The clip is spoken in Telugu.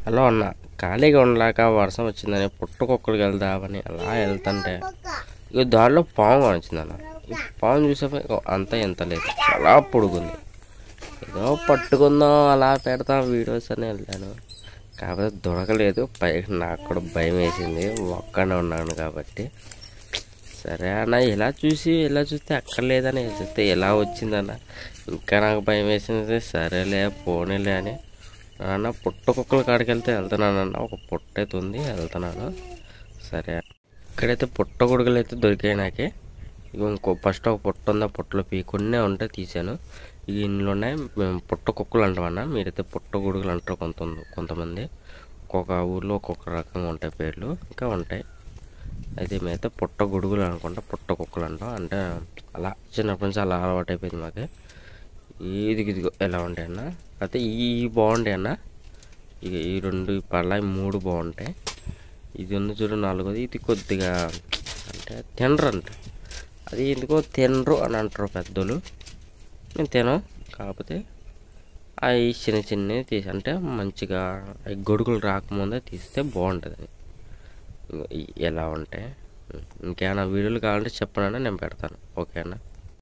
అలా ఉన్నా ఖాళీగా ఉండలేక వర్షం వచ్చిందని పుట్టకొక్కడికి వెళ్దామని అలా వెళ్తుంటే ఇక దారిలో పాము వచ్చింది అన్న ఈ పాము చూసే అంత ఎంత లేదు చాలా పొడుగుంది ఏదో పట్టుకుందాం అలా పెడతాం వీడియోస్ అని వెళ్ళాను కాకపోతే దొరకలేదు పైకి నాకు కూడా భయం వేసింది ఒక్కనే ఉన్నాను కాబట్టి సరే అన్న ఇలా చూసి ఇలా చూస్తే అక్కర్లేదని చూస్తే ఎలా వచ్చిందన్న ఇంకా నాకు భయం వేసింది సరేలే పోనీలే అని అన్న పుట్ట కుక్కల కాడికి వెళ్తే వెళ్తున్నాను అన్న ఒక పుట్ట అయితే ఉంది వెళ్తున్నాను సరే ఇక్కడైతే పుట్ట కొడుకులు అయితే దొరికాయి నాకే ఇక ఇంకో ఫస్ట్ ఒక పుట్ట ఉంది ఆ పుట్టలో పీ కొన్ని ఉంటే తీసాను ఇక ఇందులో ఉన్నాయి మేము పుట్ట కుక్కలు అంటామన్నా మీరైతే పుట్ట గొడుగులు అంటారు కొంత కొంతమంది ఒక్కొక్క ఊర్లో ఒక్కొక్క రకంగా ఉంటాయి పేర్లు ఇంకా ఉంటాయి అయితే మేమైతే పుట్ట గొడుగులు అనుకుంటా పుట్ట కుక్కలు అంటాం అంటే అలా చిన్నప్పటి నుంచి అలా అలవాటు అయిపోయింది మాకు ఇదిగో ఇదిగో ఎలా ఉంటాయి అన్న అయితే ఈ బాగుంటాయి అన్న ఇక ఈ రెండు ఈ పళ్ళ ఈ మూడు బాగుంటాయి ఇది ఉంది చూడు నాలుగోది ఇది కొద్దిగా అంటే తినరు అంట అది ఎందుకో తినరు అని అంటారు పెద్దోళ్ళు నేను తిను కాకపోతే అవి చిన్న చిన్నవి తీసి అంటే మంచిగా అవి గొడుగులు రాకముందే తీస్తే బాగుంటుంది ఎలా ఉంటాయి ఇంకేమైనా వీడియోలు కావాలంటే చెప్పనన్నా నేను పెడతాను ఓకేనా